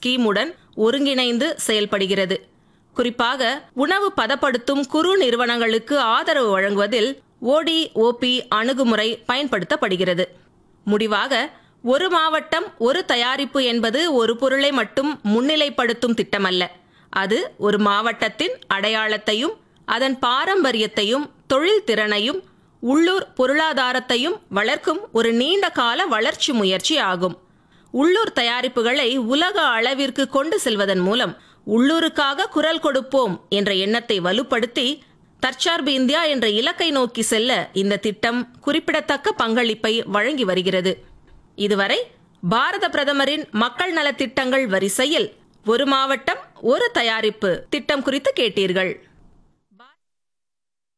ஸ்கீமுடன் ஒருங்கிணைந்து செயல்படுகிறது குறிப்பாக உணவு பதப்படுத்தும் குறு நிறுவனங்களுக்கு ஆதரவு வழங்குவதில் ஓடி ஓபி அணுகுமுறை பயன்படுத்தப்படுகிறது முடிவாக ஒரு மாவட்டம் ஒரு தயாரிப்பு என்பது ஒரு பொருளை மட்டும் முன்னிலைப்படுத்தும் திட்டமல்ல அது ஒரு மாவட்டத்தின் அடையாளத்தையும் அதன் பாரம்பரியத்தையும் தொழில் திறனையும் உள்ளூர் பொருளாதாரத்தையும் வளர்க்கும் ஒரு நீண்ட கால வளர்ச்சி முயற்சி ஆகும் உள்ளூர் தயாரிப்புகளை உலக அளவிற்கு கொண்டு செல்வதன் மூலம் உள்ளூருக்காக குரல் கொடுப்போம் என்ற எண்ணத்தை வலுப்படுத்தி தற்சார்பு இந்தியா என்ற இலக்கை நோக்கி செல்ல இந்த திட்டம் குறிப்பிடத்தக்க பங்களிப்பை வழங்கி வருகிறது இதுவரை பாரத பிரதமரின் மக்கள் நலத்திட்டங்கள் வரிசையில் ஒரு மாவட்டம் ஒரு தயாரிப்பு திட்டம் குறித்து கேட்டீர்கள்